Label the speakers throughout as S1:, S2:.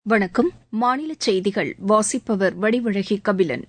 S1: வணக்கம் மாநில செய்திகள் வாசிப்பவர் வடிவழகி கபிலன்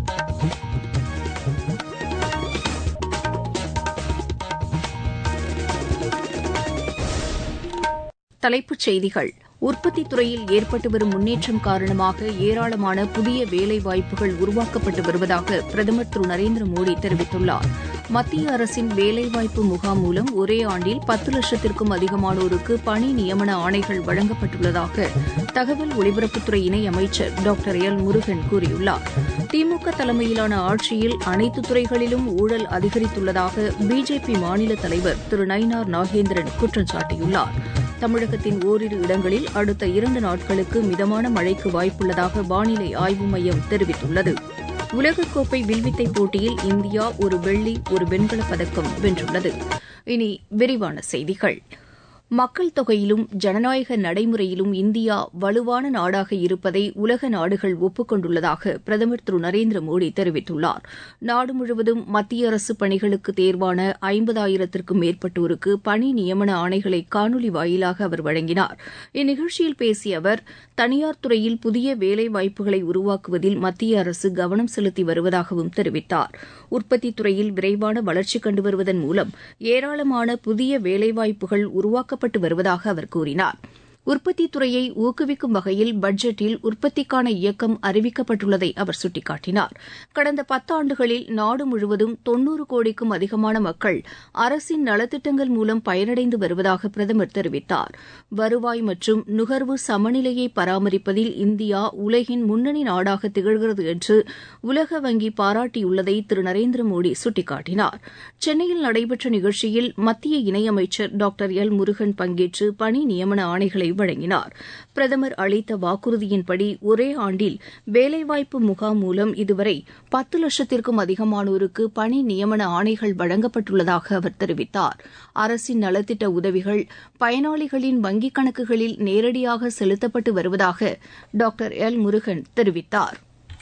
S1: தலைப்புச் செய்திகள் உற்பத்தித் துறையில் ஏற்பட்டு வரும் முன்னேற்றம் காரணமாக ஏராளமான புதிய வேலைவாய்ப்புகள் உருவாக்கப்பட்டு வருவதாக பிரதமர் திரு நரேந்திர மோடி தெரிவித்துள்ளார் மத்திய அரசின் வேலைவாய்ப்பு முகாம் மூலம் ஒரே ஆண்டில் பத்து லட்சத்திற்கும் அதிகமானோருக்கு பணி நியமன ஆணைகள் வழங்கப்பட்டுள்ளதாக தகவல் ஒலிபரப்புத்துறை இணையமைச்சர் டாக்டர் எல் முருகன் கூறியுள்ளார் திமுக தலைமையிலான ஆட்சியில் அனைத்து துறைகளிலும் ஊழல் அதிகரித்துள்ளதாக பிஜேபி மாநில தலைவர் திரு நயினார் நாகேந்திரன் குற்றம் சாட்டியுள்ளார் தமிழகத்தின் ஓரிரு இடங்களில் அடுத்த இரண்டு நாட்களுக்கு மிதமான மழைக்கு வாய்ப்புள்ளதாக வானிலை ஆய்வு மையம் தெரிவித்துள்ளது உலகக்கோப்பை வில்வித்தை போட்டியில் இந்தியா ஒரு வெள்ளி ஒரு வெண்கலப் பதக்கம் வென்றுள்ளது இனி விரிவான செய்திகள் மக்கள் தொகையிலும் ஜனநாயக நடைமுறையிலும் இந்தியா வலுவான நாடாக இருப்பதை உலக நாடுகள் ஒப்புக் கொண்டுள்ளதாக பிரதமர் திரு நரேந்திர மோடி தெரிவித்துள்ளார் நாடு முழுவதும் மத்திய அரசு பணிகளுக்கு தேர்வான ஐம்பதாயிரத்திற்கும் மேற்பட்டோருக்கு பணி நியமன ஆணைகளை காணொலி வாயிலாக அவர் வழங்கினார் இந்நிகழ்ச்சியில் பேசிய அவர் தனியார் துறையில் புதிய வேலைவாய்ப்புகளை உருவாக்குவதில் மத்திய அரசு கவனம் செலுத்தி வருவதாகவும் தெரிவித்தார் உற்பத்தித் துறையில் விரைவான வளர்ச்சி கண்டு வருவதன் மூலம் ஏராளமான புதிய வேலைவாய்ப்புகள் உருவாக்க செயல்பட்டு வருவதாக அவர் கூறினார் உற்பத்தித் துறையை ஊக்குவிக்கும் வகையில் பட்ஜெட்டில் உற்பத்திக்கான இயக்கம் அறிவிக்கப்பட்டுள்ளதை அவர் சுட்டிக்காட்டினார் கடந்த பத்தாண்டுகளில் நாடு முழுவதும் தொன்னூறு கோடிக்கும் அதிகமான மக்கள் அரசின் நலத்திட்டங்கள் மூலம் பயனடைந்து வருவதாக பிரதமர் தெரிவித்தார் வருவாய் மற்றும் நுகர்வு சமநிலையை பராமரிப்பதில் இந்தியா உலகின் முன்னணி நாடாக திகழ்கிறது என்று உலக வங்கி பாராட்டியுள்ளதை திரு நரேந்திர மோடி சுட்டிக்காட்டினார் சென்னையில் நடைபெற்ற நிகழ்ச்சியில் மத்திய இணையமைச்சர் டாக்டர் எல் முருகன் பங்கேற்று பணி நியமன ஆணைகளை வழங்கினார் பிரதமர் அளித்த வாக்குறுதியின்படி ஒரே ஆண்டில் வேலைவாய்ப்பு முகாம் மூலம் இதுவரை பத்து லட்சத்திற்கும் அதிகமானோருக்கு பணி நியமன ஆணைகள் வழங்கப்பட்டுள்ளதாக அவர் தெரிவித்தார் அரசின் நலத்திட்ட உதவிகள் பயனாளிகளின் வங்கிக் கணக்குகளில் நேரடியாக செலுத்தப்பட்டு வருவதாக டாக்டர் எல் முருகன் தெரிவித்தார்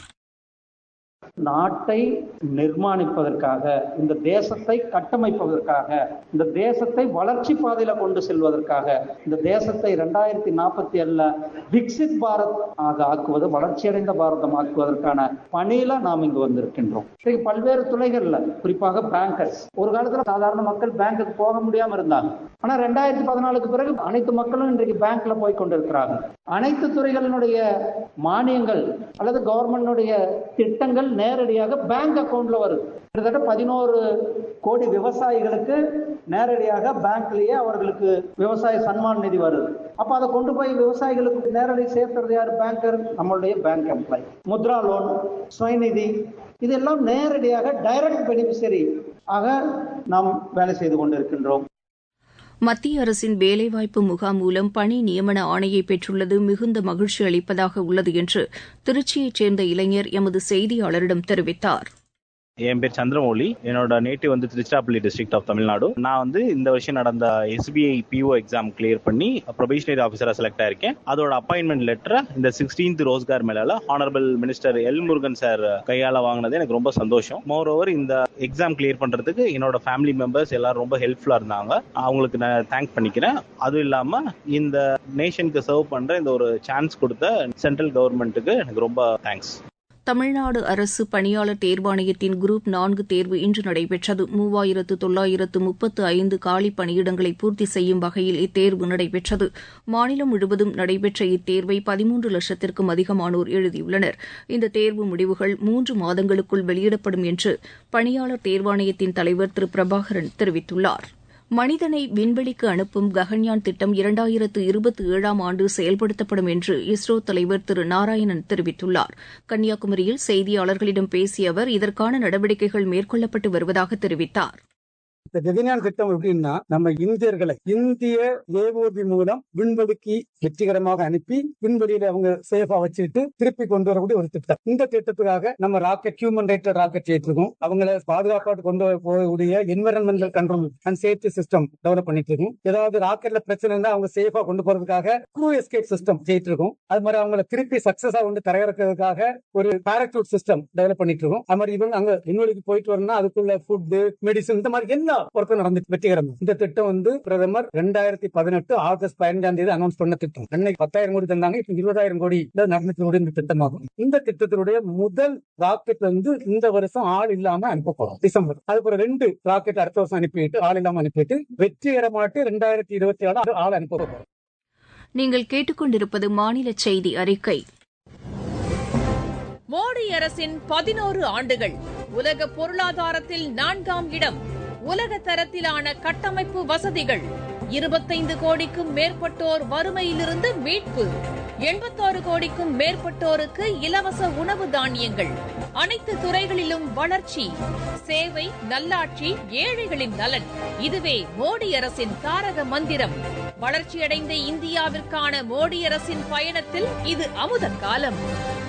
S2: நாட்டை நிர்மாணிப்பதற்காக இந்த தேசத்தை கட்டமைப்பதற்காக இந்த தேசத்தை வளர்ச்சி பாதையில கொண்டு செல்வதற்காக இந்த தேசத்தை இரண்டாயிரத்தி நாற்பத்தி ஏழுல விக்சித் பாரத் ஆக ஆக்குவது வளர்ச்சியடைந்த பாரதம் ஆக்குவதற்கான பணியில நாம் இங்கு வந்திருக்கின்றோம் இன்றைக்கு பல்வேறு துறைகள்ல குறிப்பாக பேங்கர்ஸ் ஒரு காலத்துல சாதாரண மக்கள் பேங்குக்கு போக முடியாம இருந்தாங்க ஆனா ரெண்டாயிரத்தி பதினாலுக்கு பிறகு அனைத்து மக்களும் இன்றைக்கு பேங்க்ல போய் கொண்டிருக்கிறாங்க அனைத்து துறைகளினுடைய மானியங்கள் அல்லது கவர்மெண்டுடைய திட்டங்கள் நேரடியாக பேங்க் அக்கவுண்ட்ல வருது கிட்டத்தட்ட பதினோரு கோடி விவசாயிகளுக்கு நேரடியாக பேங்க்லயே அவர்களுக்கு விவசாய சன்மான் நிதி வருது அப்ப அதை கொண்டு போய் விவசாயிகளுக்கு நேரடி சேர்த்துறது யார் பேங்கர் நம்மளுடைய பேங்க் எம்ப்ளாய் முத்ரா லோன் சுயநிதி இதெல்லாம் நேரடியாக டைரக்ட் பெனிஃபிஷரி ஆக நாம் வேலை செய்து கொண்டிருக்கின்றோம்
S1: மத்திய அரசின் வேலைவாய்ப்பு முகாம் மூலம் பணி நியமன ஆணையை பெற்றுள்ளது மிகுந்த மகிழ்ச்சி அளிப்பதாக உள்ளது என்று திருச்சியைச் சேர்ந்த இளைஞர் எமது செய்தியாளரிடம் தெரிவித்தார்
S3: என் பேர் சந்திரமௌலி என்னோட நேட்டிவ் வந்து திருச்சிராப்பள்ளி டிஸ்ட்ரிக்ட் ஆஃப் தமிழ்நாடு நான் வந்து இந்த வருஷம் நடந்த எஸ்பிஐ பிஓ எக்ஸாம் கிளியர் பண்ணி ப்ரொபேஷனரி ஆஃபீஸரா செலக்ட் ஆயிருக்கேன் அதோட அப்பாயின்மெண்ட் லெட்டரை இந்த சிக்ஸ்டீன்த் ரோஸ்கார் மேலால honourable minister L Murugan sir கையால வாங்கினது எனக்கு ரொம்ப சந்தோஷம் மோர் ஓவர் இந்த எக்ஸாம் கிளியர் பண்றதுக்கு என்னோட ஃபேமிலி மெம்பர்ஸ் எல்லாரும் ரொம்ப ஹெல்ப்ஃபுல்லா இருந்தாங்க அவங்களுக்கு நான் தேங்க் பண்ணிக்கிறேன் அதுவும் இல்லாம இந்த நேஷனுக்கு சர்வ் பண்ற இந்த ஒரு சான்ஸ் கொடுத்த சென்ட்ரல் கவர்மெண்ட்டுக்கு எனக்கு ரொம்ப தேங்க்ஸ்
S1: தமிழ்நாடு அரசு பணியாளர் தேர்வாணையத்தின் குரூப் நான்கு தேர்வு இன்று நடைபெற்றது மூவாயிரத்து தொள்ளாயிரத்து முப்பத்து ஐந்து காலி பணியிடங்களை பூர்த்தி செய்யும் வகையில் இத்தேர்வு நடைபெற்றது மாநிலம் முழுவதும் நடைபெற்ற இத்தேர்வை பதிமூன்று லட்சத்திற்கும் அதிகமானோர் எழுதியுள்ளனர் இந்த தேர்வு முடிவுகள் மூன்று மாதங்களுக்குள் வெளியிடப்படும் என்று பணியாளர் தேர்வாணையத்தின் தலைவர் திரு பிரபாகரன் தெரிவித்துள்ளார் மனிதனை விண்வெளிக்கு அனுப்பும் ககன்யான் திட்டம் இரண்டாயிரத்து இருபத்தி ஏழாம் ஆண்டு செயல்படுத்தப்படும் என்று இஸ்ரோ தலைவர் திரு நாராயணன் தெரிவித்துள்ளார் கன்னியாகுமரியில் செய்தியாளர்களிடம் பேசிய அவர் இதற்கான நடவடிக்கைகள் மேற்கொள்ளப்பட்டு வருவதாக தெரிவித்தார்
S4: இந்த ககன்யான் திட்டம் எப்படின்னா நம்ம இந்தியர்களை இந்திய ஏஓபி மூலம் விண்வெளிக்கு வெற்றிகரமாக அனுப்பி விண்வெளியில அவங்க சேஃபா வச்சுட்டு திருப்பி கொண்டு வரக்கூடிய ஒரு திட்டம் இந்த திட்டத்துக்காக நம்ம ராக்கெட் ஹியூமன் ரைட்டர் ராக்கெட் ஏற்றிருக்கோம் அவங்கள பாதுகாப்பாட்டு கொண்டு போகக்கூடிய environmental control and safety system develop பண்ணிட்டு இருக்கோம் ஏதாவது ராக்கெட்ல பிரச்சனை இருந்தா அவங்க சேஃபா கொண்டு போறதுக்காக க்ரூ எஸ்கேப் சிஸ்டம் செய்யிட்டு இருக்கோம் அது மாதிரி அவங்கள திருப்பி சக்சஸா வந்து தரையிறக்கிறதுக்காக ஒரு பேரக்யூட் சிஸ்டம் டெவலப் பண்ணிட்டு இருக்கோம் அது மாதிரி இவங்க அங்க விண்வெளிக்கு போயிட்டு வரணும்னா அதுக்குள்ள ஃபுட் மெடிசன் இந்த மாதிரி என்ன சின்ன ஒர்க் நடந்துச்சு வெற்றிகரம் இந்த திட்டம் வந்து பிரதமர் ரெண்டாயிரத்தி பதினெட்டு ஆகஸ்ட் பதினஞ்சாம் தேதி அனௌன்ஸ் பண்ண திட்டம் அன்னைக்கு பத்தாயிரம் கோடி தந்தாங்க இப்ப இருபதாயிரம் கோடி நடந்துட்டு இந்த திட்டமாகும் இந்த திட்டத்தினுடைய முதல் ராக்கெட் வந்து இந்த வருஷம் ஆள் இல்லாம அனுப்ப போறோம் டிசம்பர் அதுக்கு ரெண்டு ராக்கெட் அடுத்த வருஷம் அனுப்பிட்டு ஆள் இல்லாம அனுப்பிட்டு வெற்றிகரமாட்டு ரெண்டாயிரத்தி இருபத்தி ஏழு ஆள் அனுப்ப போறோம்
S1: நீங்கள் கேட்டுக்கொண்டிருப்பது மாநில செய்தி அறிக்கை
S5: மோடி அரசின் பதினோரு ஆண்டுகள் உலக பொருளாதாரத்தில் நான்காம் இடம் உலக தரத்திலான கட்டமைப்பு வசதிகள் இருபத்தைந்து கோடிக்கும் மேற்பட்டோர் வறுமையிலிருந்து மீட்பு எண்பத்தாறு கோடிக்கும் மேற்பட்டோருக்கு இலவச உணவு தானியங்கள் அனைத்து துறைகளிலும் வளர்ச்சி சேவை நல்லாட்சி ஏழைகளின் நலன் இதுவே மோடி அரசின் தாரக மந்திரம் வளர்ச்சியடைந்த இந்தியாவிற்கான மோடி அரசின் பயணத்தில் இது அமுத காலம்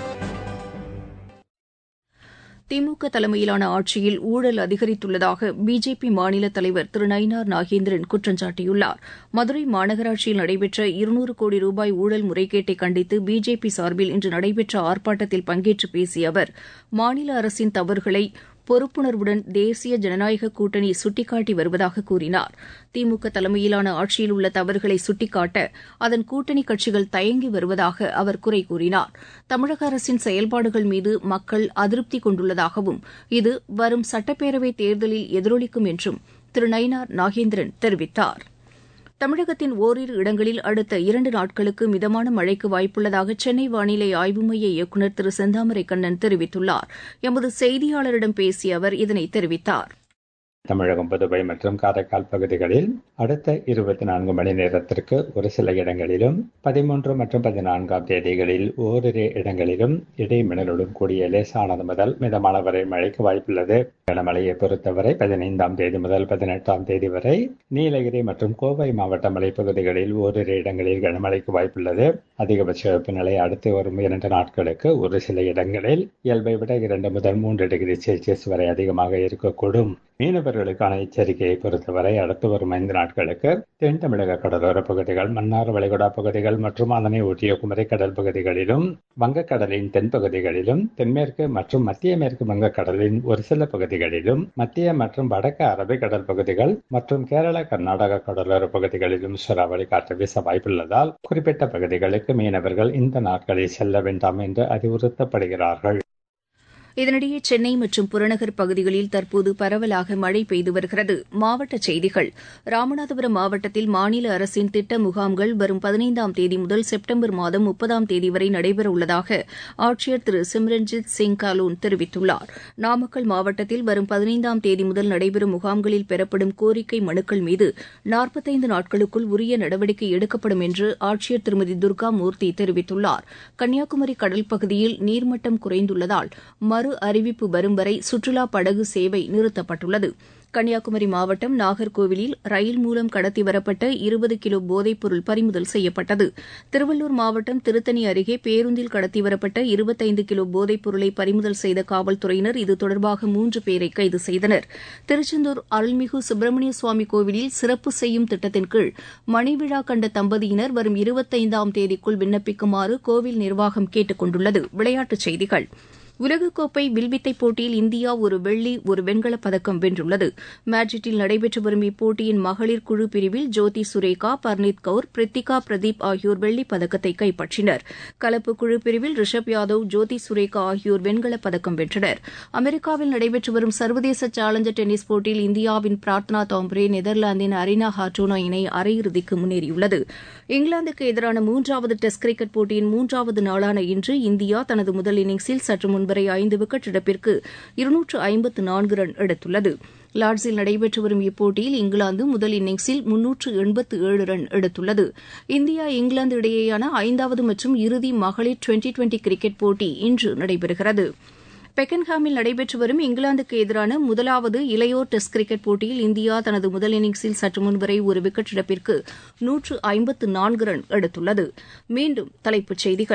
S1: திமுக தலைமையிலான ஆட்சியில் ஊழல் அதிகரித்துள்ளதாக பிஜேபி மாநில தலைவர் திரு நயினார் நாகேந்திரன் குற்றம் சாட்டியுள்ளார் மதுரை மாநகராட்சியில் நடைபெற்ற இருநூறு கோடி ரூபாய் ஊழல் முறைகேட்டை கண்டித்து பிஜேபி சார்பில் இன்று நடைபெற்ற ஆர்ப்பாட்டத்தில் பங்கேற்று பேசிய அவர் மாநில அரசின் தவறுகளை பொறுப்புணர்வுடன் தேசிய ஜனநாயக கூட்டணி சுட்டிக்காட்டி வருவதாக கூறினார் திமுக தலைமையிலான ஆட்சியில் உள்ள தவறுகளை சுட்டிக்காட்ட அதன் கூட்டணி கட்சிகள் தயங்கி வருவதாக அவர் குறை கூறினார் தமிழக அரசின் செயல்பாடுகள் மீது மக்கள் அதிருப்தி கொண்டுள்ளதாகவும் இது வரும் சட்டப்பேரவைத் தேர்தலில் எதிரொலிக்கும் என்றும் திரு நயினார் நாகேந்திரன் தெரிவித்தார் தமிழகத்தின் ஓரிரு இடங்களில் அடுத்த இரண்டு நாட்களுக்கு மிதமான மழைக்கு வாய்ப்புள்ளதாக சென்னை வானிலை ஆய்வு மைய இயக்குநர் திரு செந்தாமரை கண்ணன் தெரிவித்துள்ளார் எமது செய்தியாளரிடம் பேசிய அவர் இதனை தெரிவித்தார்
S6: தமிழகம் புதுவை மற்றும் காரைக்கால் பகுதிகளில் அடுத்த இருபத்தி நான்கு மணி நேரத்திற்கு ஒரு சில இடங்களிலும் பதிமூன்று மற்றும் பதினான்காம் தேதிகளில் ஓரிரு இடங்களிலும் இடைமின்னலுடன் கூடிய லேசானது முதல் மிதமான வரை மழைக்கு வாய்ப்புள்ளது கனமழையை பொறுத்தவரை பதினைந்தாம் தேதி முதல் பதினெட்டாம் தேதி வரை நீலகிரி மற்றும் கோவை மாவட்ட மலைப்பகுதிகளில் ஓரிரு இடங்களில் கனமழைக்கு வாய்ப்புள்ளது அதிகபட்ச வெப்பநிலை அடுத்து வரும் இரண்டு நாட்களுக்கு ஒரு சில இடங்களில் இயல்பை விட இரண்டு முதல் மூன்று டிகிரி செல்சியஸ் வரை அதிகமாக இருக்கக்கூடும் மீனவர்களுக்கான எச்சரிக்கையை பொறுத்தவரை அடுத்து வரும் ஐந்து நாட்களுக்கு தென் தமிழக கடலோர பகுதிகள் மன்னார் வளைகுடா பகுதிகள் மற்றும் அதனை ஒட்டிய குமரி கடல் பகுதிகளிலும் வங்கக்கடலின் தென்பகுதிகளிலும் தென்மேற்கு மற்றும் மத்திய மேற்கு வங்கக்கடலின் ஒரு சில பகுதிகளிலும் மத்திய மற்றும் வடக்கு அரபிக்கடல் பகுதிகள் மற்றும் கேரள கர்நாடக கடலோர பகுதிகளிலும் சூறாவளி காற்று வீச வாய்ப்புள்ளதால் குறிப்பிட்ட பகுதிகளுக்கு மீனவர்கள் இந்த நாட்களில் செல்ல வேண்டாம் என்று அறிவுறுத்தப்படுகிறார்கள்
S1: இதனிடையே சென்னை மற்றும் புறநகர் பகுதிகளில் தற்போது பரவலாக மழை பெய்து வருகிறது மாவட்டச் செய்திகள் ராமநாதபுரம் மாவட்டத்தில் மாநில அரசின் திட்ட முகாம்கள் வரும் பதினைந்தாம் தேதி முதல் செப்டம்பர் மாதம் முப்பதாம் தேதி வரை நடைபெறவுள்ளதாக ஆட்சியர் திரு சிம்ரன்ஜித் சிங் காலூன் தெரிவித்துள்ளார் நாமக்கல் மாவட்டத்தில் வரும் பதினைந்தாம் தேதி முதல் நடைபெறும் முகாம்களில் பெறப்படும் கோரிக்கை மனுக்கள் மீது நாற்பத்தைந்து நாட்களுக்குள் உரிய நடவடிக்கை எடுக்கப்படும் என்று ஆட்சியர் திருமதி துர்கா மூர்த்தி தெரிவித்துள்ளார் கன்னியாகுமரி கடல் பகுதியில் நீர்மட்டம் குறைந்துள்ளதால் மறு அறிவிப்பு வரும் வரை சுற்றுலா படகு சேவை நிறுத்தப்பட்டுள்ளது கன்னியாகுமரி மாவட்டம் நாகர்கோவிலில் ரயில் மூலம் கடத்தி வரப்பட்ட இருபது கிலோ போதைப்பொருள் பறிமுதல் செய்யப்பட்டது திருவள்ளூர் மாவட்டம் திருத்தணி அருகே பேருந்தில் கடத்தி வரப்பட்ட இருபத்தைந்து கிலோ போதைப்பொருளை பறிமுதல் செய்த காவல்துறையினர் இது தொடர்பாக மூன்று பேரை கைது செய்தனர் திருச்செந்தூர் அருள்மிகு சுப்பிரமணிய சுவாமி கோவிலில் சிறப்பு செய்யும் திட்டத்தின் கீழ் மணிவிழா கண்ட தம்பதியினர் வரும் இருபத்தைந்தாம் தேதிக்குள் விண்ணப்பிக்குமாறு கோவில் நிர்வாகம் கேட்டுக் கொண்டுள்ளது விளையாட்டுச் செய்திகள் உலகக்கோப்பை வில்வித்தை போட்டியில் இந்தியா ஒரு வெள்ளி ஒரு வெண்கலப் பதக்கம் வென்றுள்ளது மேட்ரிட்டில் நடைபெற்று வரும் இப்போட்டியின் மகளிர் குழு பிரிவில் ஜோதி சுரேகா பர்னீத் கவுர் பிரித்திகா பிரதீப் ஆகியோர் வெள்ளிப் பதக்கத்தை கைப்பற்றினர் கலப்பு குழு பிரிவில் ரிஷப் யாதவ் ஜோதி சுரேகா ஆகியோர் வெண்கலப் பதக்கம் வென்றனர் அமெரிக்காவில் நடைபெற்று வரும் சர்வதேச சேலஞ்சர் டென்னிஸ் போட்டியில் இந்தியாவின் பிரார்த்தனா தாம்ப்ரே நெதர்லாந்தின் அரினா ஹாட்டோனா இணை அரையிறுதிக்கு முன்னேறியுள்ளது இங்கிலாந்துக்கு எதிரான மூன்றாவது டெஸ்ட் கிரிக்கெட் போட்டியின் மூன்றாவது நாளான இன்று இந்தியா தனது முதல் இன்னிங்ஸில் சற்று முன்வரை ஐந்து விக்கெட் இழப்பிற்கு இருநூற்று ஐம்பத்து நான்கு ரன் எடுத்துள்ளது லார்ட்ஸில் நடைபெற்று வரும் இப்போட்டியில் இங்கிலாந்து முதல் இன்னிங்ஸில் முன்னூற்று எண்பத்து ஏழு ரன் எடுத்துள்ளது இந்தியா இங்கிலாந்து இடையேயான ஐந்தாவது மற்றும் இறுதி மகளிர் டுவெண்டி டுவெண்டி கிரிக்கெட் போட்டி இன்று நடைபெறுகிறது பெக்கன்ஹாமில் நடைபெற்று வரும் இங்கிலாந்துக்கு எதிரான முதலாவது இளையோர் டெஸ்ட் கிரிக்கெட் போட்டியில் இந்தியா தனது முதல் இன்னிங்ஸில் சற்று முன்வரை ஒரு விக்கெட் இழப்பிற்கு நூற்று ஐம்பத்து நான்கு ரன் எடுத்துள்ளது மீண்டும் தலைப்புச் செய்திகள்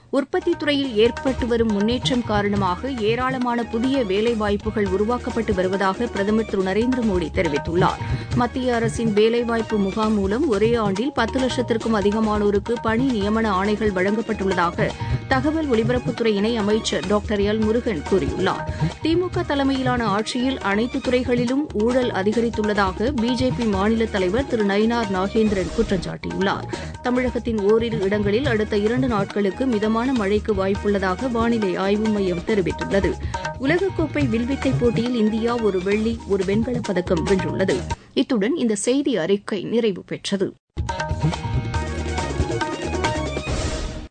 S1: உற்பத்தி துறையில் ஏற்பட்டு வரும் முன்னேற்றம் காரணமாக ஏராளமான புதிய வேலைவாய்ப்புகள் உருவாக்கப்பட்டு வருவதாக பிரதமர் திரு நரேந்திர மோடி தெரிவித்துள்ளார் மத்திய அரசின் வேலைவாய்ப்பு முகாம் மூலம் ஒரே ஆண்டில் பத்து லட்சத்திற்கும் அதிகமானோருக்கு பணி நியமன ஆணைகள் வழங்கப்பட்டுள்ளதாக தகவல் ஒலிபரப்புத்துறை இணை அமைச்சர் டாக்டர் எல் முருகன் கூறியுள்ளார் திமுக தலைமையிலான ஆட்சியில் அனைத்து துறைகளிலும் ஊழல் அதிகரித்துள்ளதாக பிஜேபி மாநில தலைவர் திரு நயினார் நாகேந்திரன் குற்றம் சாட்டியுள்ளார் தமிழகத்தின் ஓரிரு இடங்களில் அடுத்த இரண்டு நாட்களுக்கு மிதமான மழைக்கு வாய்ப்புள்ளதாக வானிலை ஆய்வு மையம் தெரிவித்துள்ளது உலகக்கோப்பை வில்வித்தை போட்டியில் இந்தியா ஒரு வெள்ளி ஒரு வெண்கலப் பதக்கம் வென்றுள்ளது இத்துடன் இந்த செய்தி அறிக்கை நிறைவு பெற்றது